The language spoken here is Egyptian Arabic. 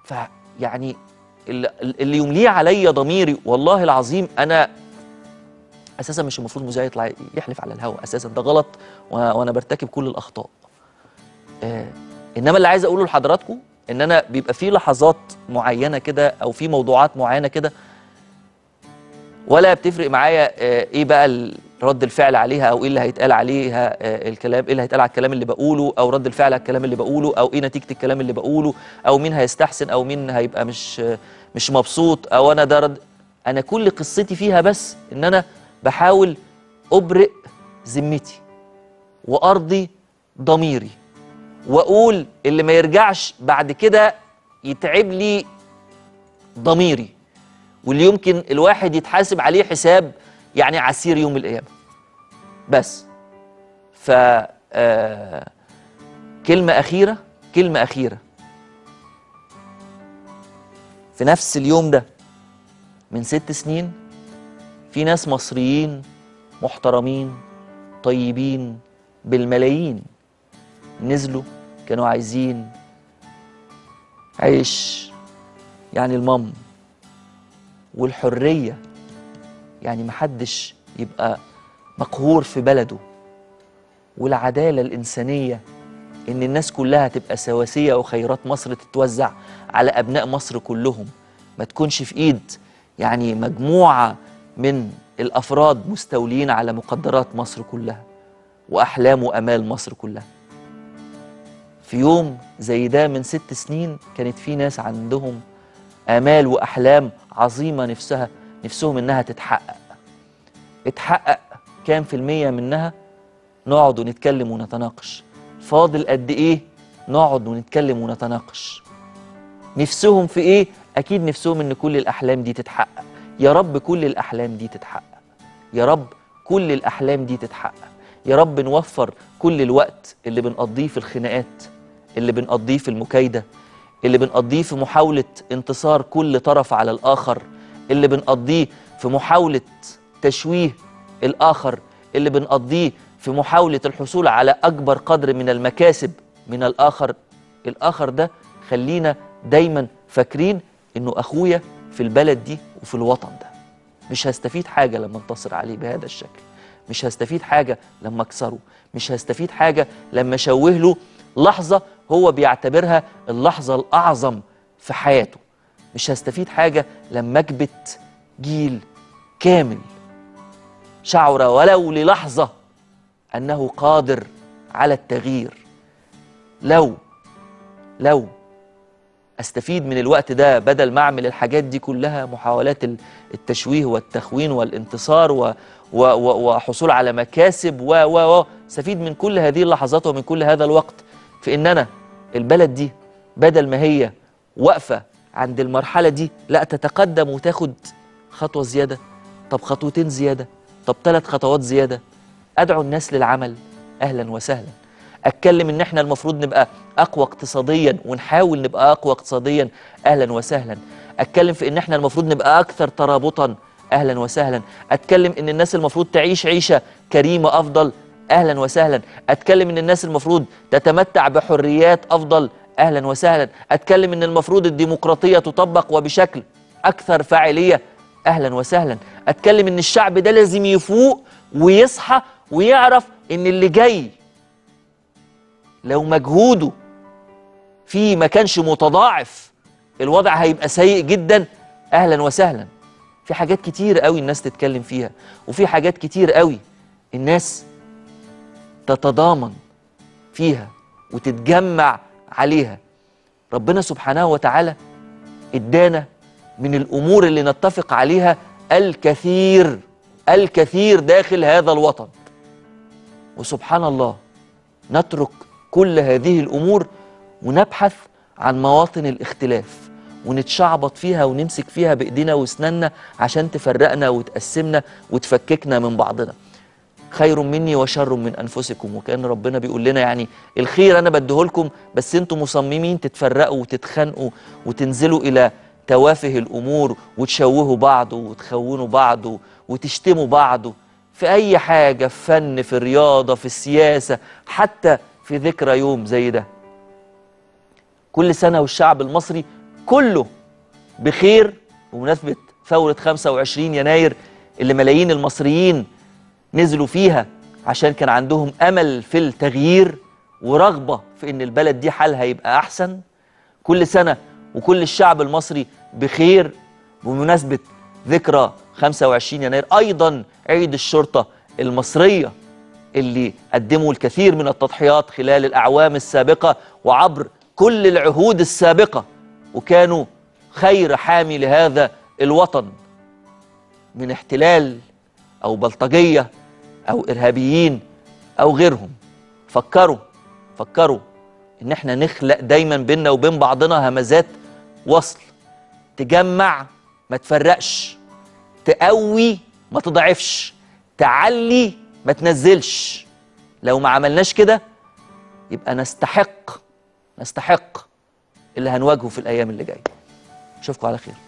فيعني اللي اللي يمليه عليا ضميري والله العظيم انا اساسا مش المفروض مذيع يطلع يحلف على الهواء اساسا ده غلط و- وانا برتكب كل الاخطاء آه انما اللي عايز اقوله لحضراتكم ان انا بيبقى في لحظات معينه كده او في موضوعات معينه كده ولا بتفرق معايا آه، ايه بقى ال- رد الفعل عليها او ايه اللي هيتقال عليها آه، الكلام ايه اللي هيتقال على الكلام اللي بقوله او رد الفعل على الكلام اللي بقوله او ايه نتيجه الكلام اللي بقوله او مين هيستحسن او مين هيبقى مش آه، مش مبسوط او انا ده رد انا كل قصتي فيها بس ان انا بحاول ابرئ ذمتي وارضي ضميري واقول اللي ما يرجعش بعد كده يتعب لي ضميري واللي يمكن الواحد يتحاسب عليه حساب يعني عسير يوم القيامه بس ف آه، كلمه اخيره كلمه اخيره في نفس اليوم ده من ست سنين في ناس مصريين محترمين طيبين بالملايين نزلوا كانوا عايزين عيش يعني المام والحرية يعني محدش يبقى مقهور في بلده والعدالة الإنسانية إن الناس كلها تبقى سواسية وخيرات مصر تتوزع على أبناء مصر كلهم ما تكونش في إيد يعني مجموعة من الأفراد مستولين على مقدرات مصر كلها وأحلام وأمال مصر كلها في يوم زي ده من ست سنين كانت في ناس عندهم آمال وأحلام عظيمة نفسها نفسهم إنها تتحقق اتحقق كام في المية منها نقعد ونتكلم ونتناقش فاضل قد إيه نقعد ونتكلم ونتناقش نفسهم في إيه أكيد نفسهم إن كل الأحلام دي تتحقق يا رب كل الأحلام دي تتحقق يا رب كل الأحلام دي تتحقق يا رب نوفر كل الوقت اللي بنقضيه في الخناقات اللي بنقضيه في المكايدة اللي بنقضيه في محاولة انتصار كل طرف على الآخر اللي بنقضيه في محاولة تشويه الآخر اللي بنقضيه في محاولة الحصول على أكبر قدر من المكاسب من الآخر الآخر ده خلينا دايما فاكرين إنه أخويا في البلد دي وفي الوطن ده مش هستفيد حاجة لما انتصر عليه بهذا الشكل مش هستفيد حاجة لما اكسره مش هستفيد حاجة لما اشوه له لحظة هو بيعتبرها اللحظة الأعظم في حياته مش هستفيد حاجة لما اكبت جيل كامل شعر ولو للحظة أنه قادر على التغيير لو لو استفيد من الوقت ده بدل ما اعمل الحاجات دي كلها محاولات ال- التشويه والتخوين والانتصار و و و وحصول على مكاسب و و و استفيد من كل هذه اللحظات ومن كل هذا الوقت في ان انا البلد دي بدل ما هي واقفه عند المرحله دي لا تتقدم وتاخد خطوه زياده طب خطوتين زياده طب ثلاث خطوات زياده ادعو الناس للعمل اهلا وسهلا اتكلم ان احنا المفروض نبقى اقوى اقتصاديا ونحاول نبقى اقوى اقتصاديا اهلا وسهلا اتكلم في ان احنا المفروض نبقى اكثر ترابطا اهلا وسهلا اتكلم ان الناس المفروض تعيش عيشه كريمه افضل اهلا وسهلا اتكلم ان الناس المفروض تتمتع بحريات افضل اهلا وسهلا اتكلم ان المفروض الديمقراطيه تطبق وبشكل اكثر فاعليه اهلا وسهلا اتكلم ان الشعب ده لازم يفوق ويصحى ويعرف ان اللي جاي لو مجهوده فيه ما كانش متضاعف الوضع هيبقى سيء جدا اهلا وسهلا في حاجات كتير قوي الناس تتكلم فيها وفي حاجات كتير قوي الناس تتضامن فيها وتتجمع عليها ربنا سبحانه وتعالى ادانا من الامور اللي نتفق عليها الكثير الكثير داخل هذا الوطن وسبحان الله نترك كل هذه الامور ونبحث عن مواطن الاختلاف ونتشعبط فيها ونمسك فيها بايدينا واسناننا عشان تفرقنا وتقسمنا وتفككنا من بعضنا خير مني وشر من انفسكم وكان ربنا بيقول لنا يعني الخير انا بديهولكم بس انتم مصممين تتفرقوا وتتخانقوا وتنزلوا الى توافه الامور وتشوهوا بعض وتخونوا بعض وتشتموا بعض في اي حاجه في فن في رياضه في السياسه حتى في ذكرى يوم زي ده كل سنه والشعب المصري كله بخير بمناسبة ثورة 25 يناير اللي ملايين المصريين نزلوا فيها عشان كان عندهم أمل في التغيير ورغبة في إن البلد دي حالها يبقى أحسن كل سنة وكل الشعب المصري بخير بمناسبة ذكرى 25 يناير أيضا عيد الشرطة المصرية اللي قدموا الكثير من التضحيات خلال الأعوام السابقة وعبر كل العهود السابقة وكانوا خير حامي لهذا الوطن من احتلال أو بلطجية أو إرهابيين أو غيرهم فكروا فكروا إن احنا نخلق دايما بيننا وبين بعضنا همزات وصل تجمع ما تفرقش تقوي ما تضعفش تعلي ما تنزلش لو ما عملناش كده يبقى نستحق نستحق اللي هنواجهه في الأيام اللي جاية أشوفكم على خير